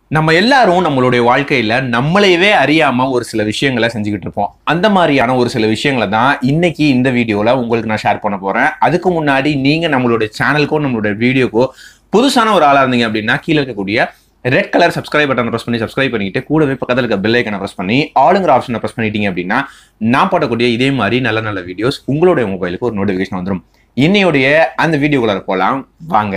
நம்ம எல்லாரும் நம்மளுடைய வாழ்க்கையில நம்மளையவே அறியாம ஒரு சில விஷயங்களை செஞ்சுக்கிட்டு இருப்போம் அந்த மாதிரியான ஒரு சில விஷயங்களை தான் இன்னைக்கு இந்த வீடியோல உங்களுக்கு நான் ஷேர் பண்ண போறேன் அதுக்கு முன்னாடி நீங்க நம்மளுடைய சேனலுக்கோ நம்மளுடைய வீடியோக்கோ புதுசான ஒரு ஆளா இருந்தீங்க அப்படின்னா கீழே இருக்கக்கூடிய red colour subscribe button press பண்ணி சப்ஸ்கிரைப் பண்ணிட்டு கூடவே பக்கத்தில் இருக்க பெல் ஐக்கனை ப்ரெஸ் பண்ணி ஆளுங்கிற ஆப்ஷனை ப்ரெஸ் பண்ணிட்டீங்க அப்படின்னா நான் போடக்கூடிய இதே மாதிரி நல்ல நல்ல வீடியோஸ் உங்களுடைய மொபைலுக்கு ஒரு நோட்டிஃபிகேஷன் வந்துடும் இன்னையுடைய அந்த வீடியோக்குள்ள போகலாம் வாங்க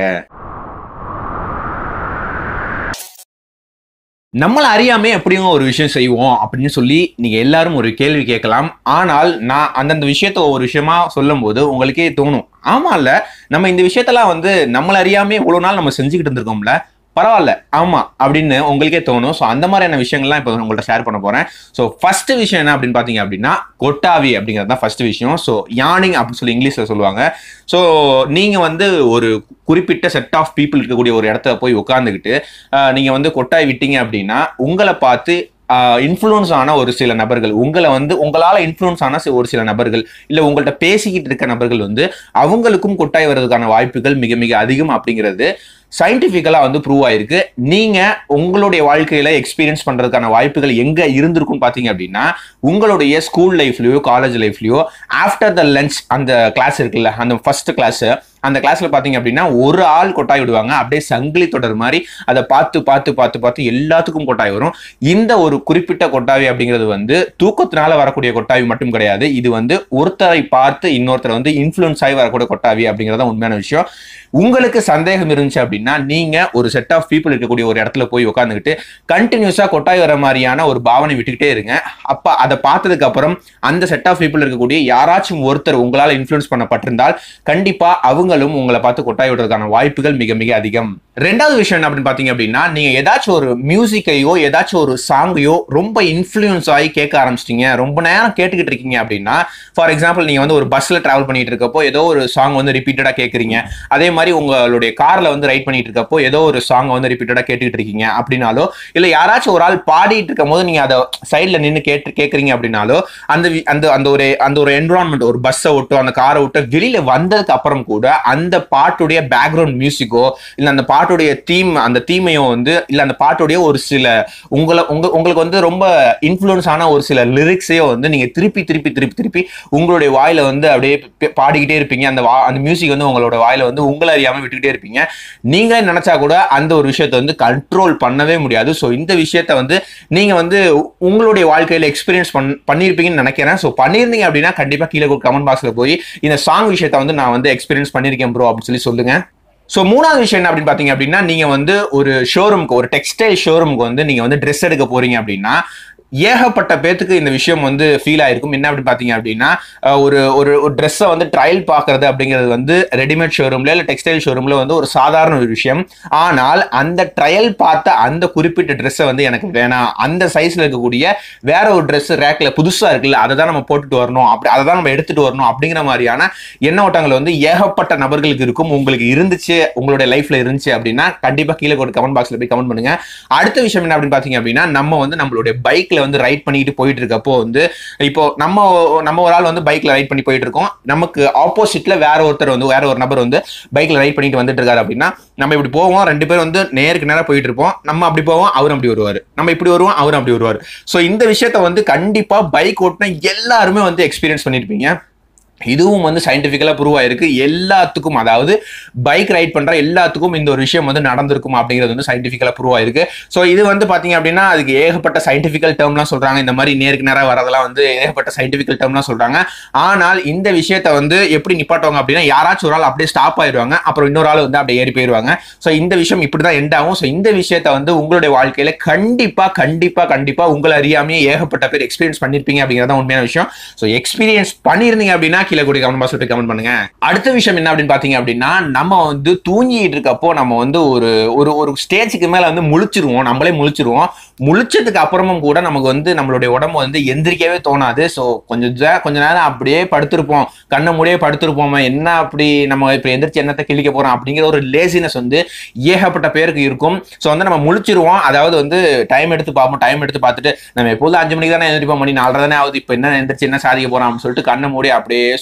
நம்மள அறியாமே எப்படியும் ஒரு விஷயம் செய்வோம் அப்படின்னு சொல்லி நீங்க எல்லாரும் ஒரு கேள்வி கேட்கலாம் ஆனால் நான் அந்தந்த விஷயத்த ஒரு விஷயமா சொல்லும் போது உங்களுக்கே தோணும் ஆமா இல்ல நம்ம இந்த விஷயத்தெல்லாம் வந்து நம்மள அறியாமே இவ்வளவு நாள் நம்ம செஞ்சுக்கிட்டு இருந்திருக்கோம்ல பரவாயில்ல ஆமா அப்படின்னு உங்களுக்கே தோணும் ஸோ அந்த மாதிரியான விஷயங்கள்லாம் இப்போ உங்கள்ட்ட ஷேர் பண்ண போறேன் ஸோ ஃபர்ஸ்ட் விஷயம் என்ன அப்படின்னு பார்த்தீங்க அப்படின்னா கொட்டாவி அப்படிங்கிறது தான் ஃபர்ஸ்ட் விஷயம் ஸோ யானிங் அப்படின்னு சொல்லி இங்கிலீஷ்ல சொல்லுவாங்க ஸோ நீங்க வந்து ஒரு குறிப்பிட்ட செட் ஆஃப் பீப்புள் இருக்கக்கூடிய ஒரு இடத்துல போய் உட்காந்துக்கிட்டு நீங்க வந்து கொட்டாய் விட்டீங்க அப்படின்னா உங்களை பார்த்து இன்ஃப்ளூயன்ஸ் ஆன ஒரு சில நபர்கள் உங்களை வந்து உங்களால இன்ஃப்ளூயன்ஸ் ஆன சி- ஒரு சில நபர்கள் இல்ல உங்கள்ட்ட பேசிக்கிட்டு இருக்க நபர்கள் வந்து அவங்களுக்கும் கொட்டாய் வர்றதுக்கான வாய்ப்புகள் மிக மிக அதிகம் அப்படிங்கிறது சயின்டிபிக்கலா வந்து ப்ரூவ் ஆயிருக்கு நீங்க உங்களுடைய வாழ்க்கையில எக்ஸ்பீரியன்ஸ் பண்றதுக்கான வாய்ப்புகள் எங்க இருந்திருக்கும் பாத்தீங்க அப்படின்னா உங்களுடைய ஸ்கூல் லைஃப்லயோ காலேஜ் லைஃப்லயோ ஆஃப்டர் த லஞ்ச் அந்த கிளாஸ் இருக்குல்ல அந்த ஃபர்ஸ்ட் கிளாஸ் அந்த கிளாஸ்ல பாத்தீங்க அப்படின்னா ஒரு ஆள் கொட்டாய் விடுவாங்க அப்படியே சங்கிலி தொடர் மாதிரி அதை பார்த்து பார்த்து பார்த்து பார்த்து எல்லாத்துக்கும் கொட்டாய் வரும் இந்த ஒரு குறிப்பிட்ட கொட்டாவி அப்படிங்கிறது வந்து தூக்கத்தினால வரக்கூடிய கொட்டாவி மட்டும் கிடையாது இது வந்து ஒருத்தரை பார்த்து இன்னொருத்தர் வந்து இன்ஃப்ளூயன்ஸ் ஆகி வரக்கூடிய கொட்டாவி அப்படிங்கிறது தான் உண்மையான விஷயம் உங்களுக்கு சந்தேகம் இருந்துச்சு அப்படின்னா நீங்க ஒரு செட் ஆஃப் பீப்புள் இருக்கக்கூடிய ஒரு இடத்துல போய் உட்காந்துக்கிட்டு கண்டினியூஸா கொட்டாய் வர மாதிரியான ஒரு பாவனை விட்டுக்கிட்டே இருங்க அப்ப அதை பார்த்ததுக்கு அப்புறம் அந்த செட் ஆஃப் பீப்புள் இருக்கக்கூடிய யாராச்சும் ஒருத்தர் உங்களால இன்ஃப்ளூயன்ஸ் பண்ணப்பட்டிருந்தால் கண்டிப்பா அவங்களும் உங்களை பார்த்து கொட்டாய் விடுறதுக்கான வாய்ப்புகள் மிக மிக அதிகம் ரெண்டாவது விஷயம் என்ன அப்படின்னு பாத்தீங்க அப்படின்னா நீங்க ஏதாச்சும் ஒரு மியூசிக்கையோ ஏதாச்சும் ஒரு சாங்கையோ ரொம்ப இன்ஃப்ளூயன்ஸ் ஆகி கேட்க ஆரம்பிச்சிட்டீங்க ரொம்ப நேரம் கேட்டுக்கிட்டு இருக்கீங்க அப்படின்னா ஃபார் எக்ஸாம்பிள் நீங்க வந்து ஒரு பஸ்ல டிராவல் பண்ணிட்டு இருக்கப்போ ஏதோ ஒரு சாங் வந்து ரிப்பீட்டடா கேட்குறீங்க அதே மாதிரி உங்களுடைய கார்ல வந்து ரைட் பண்ணிட்டு இருக்கப்போ ஏதோ ஒரு சாங் வந்து ரிப்பீட்டடா கேட்டுக்கிட்டு இருக்கீங்க அப்படின்னாலோ இல்ல யாராச்சும் ஒரு ஆள் பாடிட்டு இருக்கும் போது நீங்க அதை சைட்ல நின்று கேட்டு கேட்குறீங்க அப்படின்னாலோ அந்த வி- அந்த அந்த ஒரு அந்த ஒரு என்விரான்மெண்ட் ஒரு பஸ்ஸை விட்டு அந்த காரை விட்டு வெளியில வந்ததுக்கு அப்புறம் கூட அந்த பாட்டுடைய பேக்ரவுண்ட் மியூசிக்கோ இல்ல அந்த பாட்டுடைய தீம் அந்த தீமையோ வந்து இல்ல அந்த பாட்டுடைய ஒரு சில உங்களை உங்க உங்களுக்கு வந்து ரொம்ப இன்ஃப்ளூயன்ஸ் ஆன ஒரு சில லிரிக்ஸையோ வந்து நீங்க திருப்பி திருப்பி திருப்பி திருப்பி உங்களுடைய வாயில வந்து அப்படியே பே- பாடிக்கிட்டே இருப்பீங்க அந்த வா- அந்த மியூசிக் வந்து உங்களோட வாயில வந்து உங்களை அறியாம விட்டுக்கிட்டே இருப்பீங்க நீங்களே நினைச்சா கூட அந்த ஒரு விஷயத்தை வந்து கண்ட்ரோல் பண்ணவே முடியாது ஸோ இந்த விஷயத்த வந்து நீங்க வந்து உ- உங்களுடைய வாழ்க்கையில எக்ஸ்பீரியன்ஸ் பண் பண்ணியிருப்பீங்கன்னு நினைக்கிறேன் ஸோ பண்ணியிருந்தீங்க அப்படின்னா கண்டிப்பா கீழே கமெண்ட் பாக்ஸ்ல போய் இந்த சாங் விஷயத்த வந்து நான் வந்து எக்ஸ்பீரியன்ஸ் பண்ணியிருக்கேன் ப்ரோ அப்படின்னு சொல்லி சொல்லுங்க ஸோ மூணாவது விஷயம் என்ன அப்படின்னு பார்த்தீங்க அப்படின்னா நீங்க வந்து ஒரு ஷோரூம்க்கு ஒரு டெக்ஸ்டைல் ஷோரூம்க்கு வந்து நீங்க வந்து ட்ரெஸ் எடுக்க போறீங்க அப்படின்னா ஏகப்பட்ட பேத்துக்கு இந்த விஷயம் வந்து ஃபீல் ஆயிருக்கும் என்ன அப்படின்னு பார்த்தீங்க அப்படின்னா அஹ், ஒரு ஒரு ஒரு ட்ரெஸ்ஸை வந்து ட்ரையல் பார்க்கறது அப்படிங்கிறது வந்து ரெடிமேட் ஷோரூம்ல இல்லை டெக்ஸ்டைல் ஷோரூம்ல வந்து ஒரு சாதாரண ஒரு விஷயம் ஆனால் அந்த ட்ரையல் பார்த்த அந்த குறிப்பிட்ட ட்ரெஸ்ஸை வந்து எனக்கு வேணாம் அந்த சைஸ்ல இருக்கக்கூடிய வேற ஒரு ட்ரெஸ் ரேக்ல புதுசா இருக்குல்ல அதை தான் நம்ம போட்டுட்டு வரணும் அப்படி அதை தான் நம்ம எடுத்துட்டு வரணும் அப்படிங்கிற மாதிரியான எண்ண ஓட்டங்கள் வந்து ஏகப்பட்ட நபர்களுக்கு இருக்கும் உங்களுக்கு இருந்துச்சு உங்களுடைய லைஃப்ல இருந்துச்சு அப்படின்னா கண்டிப்பா கீழே ஒரு கமெண்ட் பாக்ஸ்ல போய் கமெண்ட் பண்ணுங்க அடுத்த விஷயம் என்ன அப்படின்னு பாத்தீங்க அப்படின்னா நம்ம வந்து நம்மளுடைய பைக்ல வந்து ரைட் பண்ணிட்டு போயிட்டு இருக்கப்போ வந்து இப்போ நம்ம நம்ம ஒரு ஆள் வந்து பைக்ல ரைட் பண்ணி போயிட்டு இருக்கோம் நமக்கு ஆப்போசிட்ல வேற ஒருத்தர் வந்து வேற ஒரு நபர் வந்து பைக்ல ரைட் பண்ணிட்டு வந்துட்டு இருக்காரு அப்படின்னா நம்ம இப்படி போவோம் ரெண்டு பேரும் வந்து நேருக்கு நேரா போயிட்டு இருப்போம் நம்ம அப்படி போவோம் அவரும் அப்படி வருவாரு நம்ம இப்படி வருவோம் அவரும் அப்படி வருவார் ஸோ இந்த விஷயத்த வந்து கண்டிப்பா பைக் ஓட்டின எல்லாருமே வந்து எக்ஸ்பீரியன்ஸ் பண்ணியிருப்பீங்க இதுவும் வந்து சயின்டிஃபிக்கலாக ப்ரூவ் ஆயிருக்கு எல்லாத்துக்கும் அதாவது பைக் ரைட் பண்ற எல்லாத்துக்கும் இந்த ஒரு விஷயம் வந்து நடந்திருக்கும் அப்படிங்கிறது வந்து சயின்டிஃபிக்கலாக ப்ரூவ் ஆயிருக்கு ஸோ இது வந்து பாத்தீங்க அப்படின்னா அதுக்கு ஏகப்பட்ட சயின்டிஃபிக்கல் டேர்ம்லாம் சொல்றாங்க இந்த மாதிரி நேருக்கு நேராக வரதெல்லாம் வந்து ஏகப்பட்ட சயின்டிஃபிக்கல் டேர்ம்லாம் சொல்றாங்க ஆனால் இந்த விஷயத்த வந்து எப்படி நிப்பாட்டுவாங்க அப்படின்னா யாராச்சும் ஒரு ஆள் அப்படியே ஸ்டாப் ஆயிடுவாங்க அப்புறம் இன்னொரு ஆள் வந்து அப்படியே ஏறி போயிடுவாங்க ஸோ இந்த விஷயம் இப்படி தான் எண்ட் ஆகும் ஸோ இந்த விஷயத்த வந்து உங்களுடைய வாழ்க்கையில கண்டிப்பா கண்டிப்பா கண்டிப்பா உங்களை அறியாமையே ஏகப்பட்ட பேர் எக்ஸ்பீரியன்ஸ் பண்ணிருப்பீங்க அப்படிங்கிறது தான் உண்மையான விஷயம் ஸோ எக்ஸ்பீரியன்ஸ் பண்ணியிருந்தீங்க அப்படின்னா கீழே கூடிய கமெண்ட் பாக்ஸ் கமெண்ட் பண்ணுங்க அடுத்த விஷயம் என்ன அப்படின்னு பாத்தீங்க அப்படின்னா நம்ம வந்து தூங்கிட்டு இருக்கப்போ நம்ம வந்து ஒரு ஒரு ஒரு ஸ்டேஜுக்கு மேல வந்து முழிச்சிருவோம் நம்மளே முழிச்சிருவோம் முழிச்சதுக்கு அப்புறமும் கூட நமக்கு வந்து நம்மளுடைய உடம்பு வந்து எந்திரிக்கவே தோணாது ஸோ கொஞ்சம் ஜ- கொஞ்ச நேரம் அப்படியே படுத்திருப்போம் கண்ணை மூடியே படுத்திருப்போம் என்ன அப்படி நம்ம இப்போ எந்திரிச்சு என்னத்தை கிழிக்க போறோம் அப்படிங்கிற ஒரு லேசினஸ் வந்து ஏகப்பட்ட பேருக்கு இருக்கும் ஸோ வந்து நம்ம முழிச்சிருவோம் அதாவது வந்து டைம் எடுத்து பார்ப்போம் டைம் எடுத்து பார்த்துட்டு நம்ம எப்போதும் அஞ்சு மணிக்கு தானே எந்திரிப்போம் மணி நாலரை தானே ஆகுது இப்போ என்ன எந்திரிச்சு என்ன சாதிக்க போறோம் அப்படின்னு சொல்லிட்டு கண்ணை மூடி அப்படியே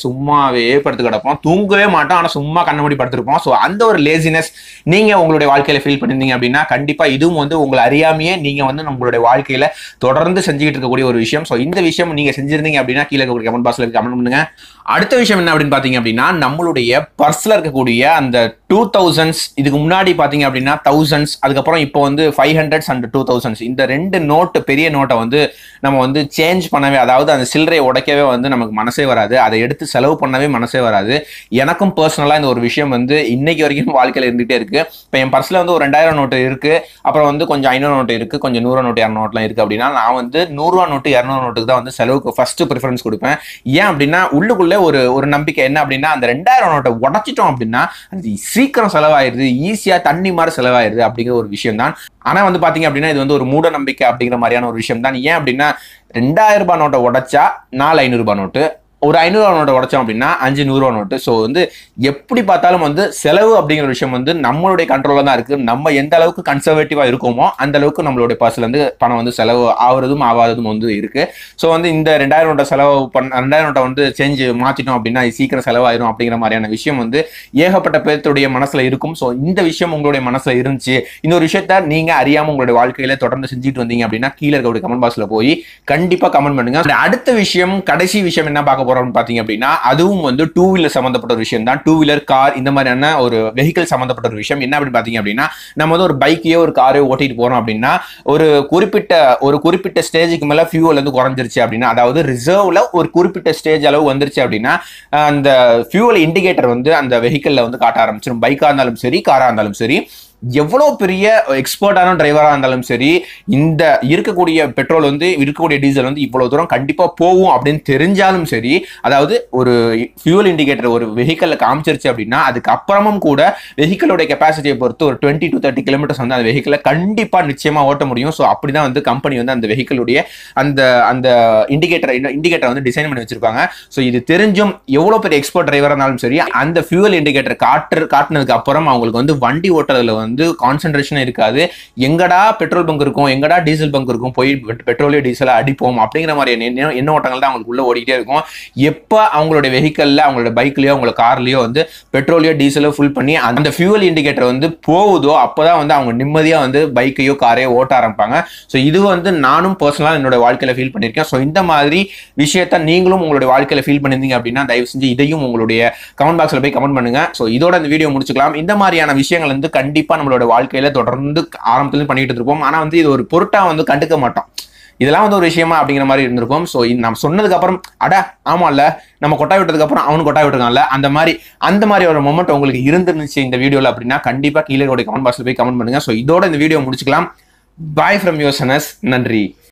சும்மாவே படுத்து கிடப்போம் தூங்கவே மாட்டோம் ஆனா சும்மா கண்ண மூடி படுத்திருப்போம் ஸோ அந்த ஒரு லேசினஸ் நீங்க உங்களுடைய வாழ்க்கையில ஃபீல் பண்ணிருந்தீங்க அப்படின்னா கண்டிப்பா இதுவும் வந்து உங்களை அறியாமையே நீங்க வந்து உங்களுடைய வாழ்க்கையில தொடர்ந்து செஞ்சுக்கிட்டு இருக்கக்கூடிய ஒரு விஷயம் ஸோ இந்த விஷயம் நீங்க செஞ்சிருந்தீங்க அப்படின்னா கீழே கமெண்ட் பாக்ஸ்ல கமெண்ட் பண்ணுங்க அடுத்த விஷயம் என்ன அப்படின்னு பாத்தீங்க அப்படின்னா நம்மளுடைய பர்ஸ்ல இருக்கக்கூடிய அந்த டூ தௌசண்ட்ஸ் இதுக்கு முன்னாடி பாத்தீங்க அப்படின்னா தௌசண்ட்ஸ் அதுக்கப்புறம் இப்போ வந்து five hundreds and two thousands இந்த ரெண்டு நோட்டு பெரிய நோட்டை வந்து நம்ம வந்து சேஞ்ச் பண்ணவே அதாவது அந்த சில்லறையை உடைக்கவே வந்து நமக்கு மனசே வராது அதை எடுத்து செலவு பண்ணவே மனசே வராது எனக்கும் பர்சனலாக இந்த ஒரு விஷயம் வந்து இன்னைக்கு வரைக்கும் வாழ்க்கையில் இருந்துகிட்டே இருக்கு இப்போ என் பர்ஸில் வந்து ஒரு ரெண்டாயிரம் நோட்டு இருக்கு அப்புறம் வந்து கொஞ்சம் ஐநூறு நோட்டு இருக்கு கொஞ்சம் நூறு நோட்டு இரநூறு நோட்லாம் இருக்கு அப்படின்னா நான் வந்து நூறுரூவா நோட்டு இரநூறு நோட்டுக்கு தான் வந்து செலவுக்கு ஃபர்ஸ்ட் ப்ரிஃபரன்ஸ் கொடுப்பேன் ஏன் அப்படின்னா உள்ளுக்குள்ளே ஒரு ஒரு நம்பிக்கை என்ன அப்படின்னா அந்த ரெண்டாயிரம் நோட்டை உடச்சிட்டோம் அப்படின்னா அது சீக்கிரம் செலவாயிருது ஈஸியா தண்ணி மாதிரி செலவாயிருது அப்படிங்கிற ஒரு விஷயம் தான் ஆனா வந்து பாத்தீங்க அப்படின்னா இது வந்து ஒரு மூட நம்பிக்கை அப்படிங்கிற மாதிரியான ஒரு விஷயம் தான் ஏன் அப்படின்னா ரெண்டாயிரம் ரூபாய் நோட்டை உடைச்சா நாலு ஐநூறு ரூபாய் நோட்டு ஒரு ஐநூறுவா நோட்டை உடைச்சோம் அப்படின்னா அஞ்சு நூறுரூவா நோட்டு ஸோ வந்து எப்படி பார்த்தாலும் வந்து செலவு அப்படிங்கிற விஷயம் வந்து நம்மளுடைய கண்ட்ரோலில் தான் இருக்கு நம்ம எந்த அளவுக்கு கன்சர்வேட்டிவா இருக்கோமோ அந்த அளவுக்கு நம்மளுடைய பர்ஸ்ல இருந்து பணம் வந்து செலவு ஆகுறதும் ஆகாததும் வந்து இருக்கு ஸோ வந்து இந்த ரெண்டாயிரம் நோட்டை செலவு பண்ண ரெண்டாயிரம் நோட்டை வந்து சேஞ்ச் மாத்திட்டோம் அப்படின்னா இது சீக்கிரம் செலவாயிரும் அப்படிங்கிற மாதிரியான விஷயம் வந்து ஏகப்பட்ட பேர்த்துடைய மனசுல இருக்கும் ஸோ இந்த விஷயம் உங்களுடைய மனசுல இருந்துச்சு இந்த ஒரு விஷயத்த நீங்க அறியாம உங்களுடைய வாழ்க்கையில தொடர்ந்து செஞ்சுட்டு வந்தீங்க அப்படின்னா கீழே இருக்கக்கூடிய கமெண்ட் பாக்ஸ்ல போய் கண்டிப்பா கமெண்ட் பண்ணுங்க அடுத்த விஷயம் கடைசி விஷயம் என்ன பார்க்க போறோம்னு பாத்தீங்க அப்படின்னா அதுவும் வந்து டூ வீலர் சம்பந்தப்பட்ட ஒரு விஷயம் தான் டூ வீலர் கார் இந்த மாதிரியான ஒரு வெஹிக்கல் சம்பந்தப்பட்ட ஒரு விஷயம் என்ன அப்படின்னு பாத்தீங்க அப்படின்னா நம்ம வந்து ஒரு பைக்கையோ ஒரு காரையோ ஓட்டிட்டு போறோம் அப்படின்னா ஒரு குறிப்பிட்ட ஒரு குறிப்பிட்ட ஸ்டேஜுக்கு மேல ஃபியூவல் வந்து குறைஞ்சிருச்சு அப்படின்னா அதாவது ரிசர்வ்ல ஒரு குறிப்பிட்ட ஸ்டேஜ் அளவு வந்துருச்சு அப்படின்னா அந்த ஃபியூவல் இண்டிகேட்டர் வந்து அந்த வெஹிக்கல்ல வந்து காட்ட ஆரம்பிச்சிடும் பைக்கா இருந்தாலும் சரி காரா இருந்தாலும் சரி எவ்வளோ பெரிய எக்ஸ்பர்ட்டான டிரைவராக இருந்தாலும் சரி இந்த இருக்கக்கூடிய பெட்ரோல் வந்து இருக்கக்கூடிய டீசல் வந்து இவ்வளோ தூரம் கண்டிப்பாக போகும் அப்படின்னு தெரிஞ்சாலும் சரி அதாவது ஒரு ஃபியூல் இண்டிகேட்டர் ஒரு வெஹிக்கலில் காமிச்சிருச்சு அப்படின்னா அதுக்கு அப்புறமும் கூட வெஹிக்கலோட கெப்பாசிட்டியை பொறுத்து ஒரு டுவெண்ட்டி டு தேர்ட்டி கிலோமீட்டர்ஸ் வந்து அந்த வெஹிக்கலை கண்டிப்பாக நிச்சயமாக ஓட்ட முடியும் ஸோ அப்படி தான் வந்து கம்பெனி வந்து அந்த வெஹிக்கலுடைய அந்த அந்த இண்டிகேட்டர் இண்டிகேட்டர் வந்து டிசைன் பண்ணி வச்சிருப்பாங்க ஸோ இது தெரிஞ்சும் எவ்வளோ பெரிய எக்ஸ்பர்ட் டிரைவராக இருந்தாலும் சரி அந்த ஃபியூல் இண்டிகேட்டர் காட்டு காட்டினதுக்கு அப்புறம் அவங்களுக்கு வந்து வண்டி ஓட்டுறதுல வந்து வந்து கான்சென்ட்ரேஷன் இருக்காது எங்கடா பெட்ரோல் பங்க் இருக்கும் எங்கடா டீசல் பங்க் இருக்கும் போய் பெட்ரோலியோ டீசலை அடிப்போம் அப்படிங்கிற மாதிரி எண்ண எண்ண ஓட்டங்கள் தான் அவங்களுக்கு உள்ள ஓடிக்கிட்டே இருக்கும் எப்போ அவங்களுடைய வெஹிக்கல்ல அவங்களோட பைக்லயோ அவங்களோட கார்லயோ வந்து பெட்ரோலியோ டீசலோ ஃபுல் பண்ணி அந்த ஃபியூவல் இண்டிகேட்டர் வந்து போகுதோ அப்போதான் வந்து அவங்க நிம்மதியாக வந்து பைக்கையோ காரையோ ஓட்ட ஆரம்பிப்பாங்க ஸோ இது வந்து நானும் பர்சனலாக என்னோட வாழ்க்கையில் ஃபீல் பண்ணியிருக்கேன் ஸோ இந்த மாதிரி விஷயத்த நீங்களும் உங்களுடைய வாழ்க்கையில் ஃபீல் பண்ணியிருந்தீங்க அப்படின்னா தயவு செஞ்சு இதையும் உங்களுடைய கமெண்ட் பாக்ஸில் போய் கமெண்ட் பண்ணுங்க ஸோ இதோட இந்த வீடியோ முடிச்சுக்கலாம் இந்த மாதிரியான விஷயங்கள் வந்து கண்டிப்பாக நம்மளோட வாழ்க்கையில தொடர்ந்து ஆரம்பத்துல பண்ணிட்டு இருப்போம் ஆனா வந்து இது ஒரு பொருட்டா வந்து கண்டுக்க மாட்டோம் இதெல்லாம் வந்து ஒரு விஷயமா அப்படிங்கிற மாதிரி இருந்திருக்கும் ஸோ நம்ம சொன்னதுக்கு அப்புறம் அட ஆமா இல்ல நம்ம கொட்டாய் விட்டதுக்கு அப்புறம் அவனு கொட்டாய் விட்டுருக்கான்ல அந்த மாதிரி அந்த மாதிரி ஒரு மொமெண்ட் உங்களுக்கு இருந்துருந்துச்சு இந்த வீடியோல அப்படின்னா கண்டிப்பா கீழே கமெண்ட் பாக்ஸ்ல போய் கமெண்ட் பண்ணுங்க ஸோ இதோட இந்த வீடியோ முடிச்சுக்கலாம் பாய் ஃப்ரம் யோசனஸ் நன்றி